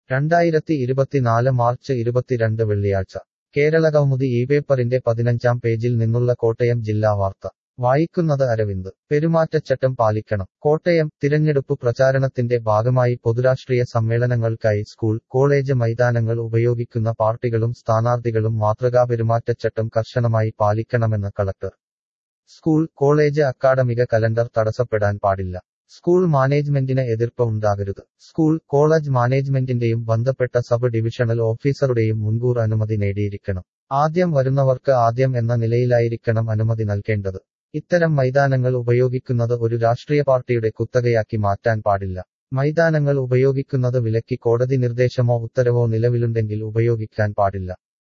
രണ്ടായിരത്തി ഇരുപത്തിനാല് മാർച്ച് ഇരുപത്തിരണ്ട് വെള്ളിയാഴ്ച കേരളകൗമുദി ഈ പേപ്പറിന്റെ പതിനഞ്ചാം പേജിൽ നിന്നുള്ള കോട്ടയം ജില്ലാ വാർത്ത വായിക്കുന്നത് അരവിന്ദ് പെരുമാറ്റച്ചട്ടം പാലിക്കണം കോട്ടയം തിരഞ്ഞെടുപ്പ് പ്രചാരണത്തിന്റെ ഭാഗമായി പൊതുരാഷ്ട്രീയ സമ്മേളനങ്ങൾക്കായി സ്കൂൾ കോളേജ് മൈതാനങ്ങൾ ഉപയോഗിക്കുന്ന പാർട്ടികളും സ്ഥാനാർത്ഥികളും മാതൃകാ പെരുമാറ്റച്ചട്ടം കർശനമായി പാലിക്കണമെന്ന് കളക്ടർ സ്കൂൾ കോളേജ് അക്കാഡമിക കലണ്ടർ തടസ്സപ്പെടാൻ പാടില്ല സ്കൂൾ മാനേജ്മെന്റിന് എതിർപ്പ് ഉണ്ടാകരുത് സ്കൂൾ കോളേജ് മാനേജ്മെന്റിന്റെയും ബന്ധപ്പെട്ട സബ് ഡിവിഷണൽ ഓഫീസറുടെയും മുൻകൂർ അനുമതി നേടിയിരിക്കണം ആദ്യം വരുന്നവർക്ക് ആദ്യം എന്ന നിലയിലായിരിക്കണം അനുമതി നൽകേണ്ടത് ഇത്തരം മൈതാനങ്ങൾ ഉപയോഗിക്കുന്നത് ഒരു രാഷ്ട്രീയ പാർട്ടിയുടെ കുത്തകയാക്കി മാറ്റാൻ പാടില്ല മൈതാനങ്ങൾ ഉപയോഗിക്കുന്നത് വിലക്കി കോടതി നിർദ്ദേശമോ ഉത്തരവോ നിലവിലുണ്ടെങ്കിൽ ഉപയോഗിക്കാൻ പാടില്ല